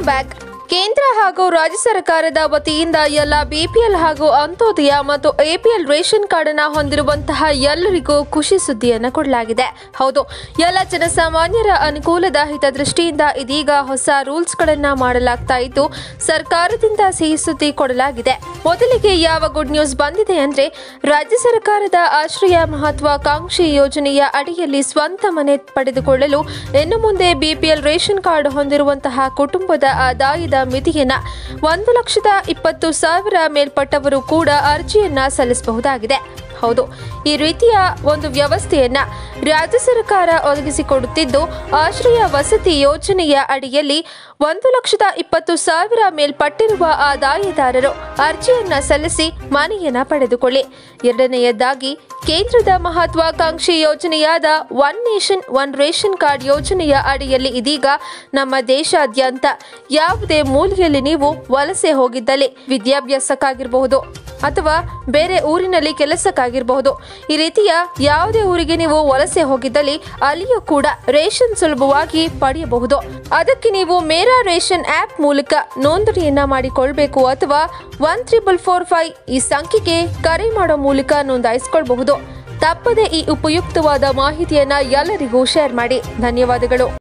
back ಕೇಂದ್ರ ಹಾಗೂ ರಾಜ್ಯ ಸರ್ಕಾರದ ವತಿಯಿಂದ ಎಲ್ಲ ಬಿಪಿಎಲ್ ಹಾಗೂ ಅಂತ್ಯೋದಯ ಮತ್ತು ಎಪಿಎಲ್ ರೇಷನ್ ಕಾರ್ಡ್ ಅನ್ನ ಹೊಂದಿರುವಂತಹ ಎಲ್ಲರಿಗೂ ಖುಷಿ ಸುದ್ದಿಯನ್ನು ಕೊಡಲಾಗಿದೆ ಹೌದು ಎಲ್ಲ ಜನಸಾಮಾನ್ಯರ ಅನುಕೂಲದ ಹಿತದೃಷ್ಟಿಯಿಂದ ಇದೀಗ ಹೊಸ ರೂಲ್ಸ್ ಗಳನ್ನ ಮಾಡಲಾಗ್ತಾ ಇದ್ದು ಸರ್ಕಾರದಿಂದ ಸಿಹಿ ಸುದ್ದಿ ಕೊಡಲಾಗಿದೆ ಮೊದಲಿಗೆ ಯಾವ ಗುಡ್ ನ್ಯೂಸ್ ಬಂದಿದೆ ಅಂದ್ರೆ ರಾಜ್ಯ ಸರ್ಕಾರದ ಆಶ್ರಯ ಮಹತ್ವಾಕಾಂಕ್ಷಿ ಯೋಜನೆಯ ಅಡಿಯಲ್ಲಿ ಸ್ವಂತ ಮನೆ ಪಡೆದುಕೊಳ್ಳಲು ಇನ್ನು ಮುಂದೆ ಬಿಪಿಎಲ್ ರೇಷನ್ ಕಾರ್ಡ್ ಹೊಂದಿರುವಂತಹ ಕುಟುಂಬದ ಆದಾಯದ ಮಿತಿಯನ್ನ ಒಂದು ಲಕ್ಷದ ಇಪ್ಪತ್ತು ಸಾವಿರ ಮೇಲ್ಪಟ್ಟವರು ಕೂಡ ಅರ್ಜಿಯನ್ನ ಸಲ್ಲಿಸಬಹುದಾಗಿದೆ ಹೌದು ಈ ರೀತಿಯ ಒಂದು ವ್ಯವಸ್ಥೆಯನ್ನ ರಾಜ್ಯ ಸರ್ಕಾರ ಒದಗಿಸಿಕೊಡುತ್ತಿದ್ದು ಆಶ್ರಯ ವಸತಿ ಯೋಜನೆಯ ಅಡಿಯಲ್ಲಿ ಒಂದು ಲಕ್ಷದ ಇಪ್ಪತ್ತು ಸಾವಿರ ಮೇಲ್ಪಟ್ಟಿರುವ ಆದಾಯದಾರರು ಅರ್ಜಿಯನ್ನ ಸಲ್ಲಿಸಿ ಮನೆಯನ್ನ ಪಡೆದುಕೊಳ್ಳಿ ಎರಡನೆಯದಾಗಿ ಕೇಂದ್ರದ ಮಹತ್ವಾಕಾಂಕ್ಷಿ ಯೋಜನೆಯಾದ one nation one ration card ಯೋಜನೆಯ ಅಡಿಯಲ್ಲಿ ಇದೀಗ ನಮ್ಮ ದೇಶಾದ್ಯಂತ ಯಾವುದೇ ಮೂಲೆಯಲ್ಲಿ ನೀವು ವಲಸೆ ಹೋಗಿದ್ದಲ್ಲಿ ವಿದ್ಯಾಭ್ಯಾಸಕ್ಕಾಗಿರಬಹುದು ಅಥವಾ ಬೇರೆ ಊರಿನಲ್ಲಿ ಕೆಲಸಕ್ಕಾಗಿರಬಹುದು ಈ ರೀತಿಯ ಯಾವುದೇ ಊರಿಗೆ ನೀವು ವಲಸೆ ಹೋಗಿದ್ದಲ್ಲಿ ಅಲ್ಲಿಯೂ ಕೂಡ ರೇಷನ್ ಸುಲಭವಾಗಿ ಪಡೆಯಬಹುದು ಅದಕ್ಕೆ ನೀವು ಮೇರಾ ರೇಷನ್ ಆಪ್ ಮೂಲಕ ನೋಂದಣಿಯನ್ನ ಮಾಡಿಕೊಳ್ಬೇಕು ಅಥವಾ ಒನ್ ತ್ರಿಬಲ್ ಫೋರ್ ಫೈವ್ ಈ ಸಂಖ್ಯೆಗೆ ಕರೆ ಮಾಡೋ ಮೂಲಕ ನೋಂದಾಯಿಸಿಕೊಳ್ಬಹುದು ತಪ್ಪದೆ ಈ ಉಪಯುಕ್ತವಾದ ಮಾಹಿತಿಯನ್ನ ಎಲ್ಲರಿಗೂ ಶೇರ್ ಮಾಡಿ ಧನ್ಯವಾದಗಳು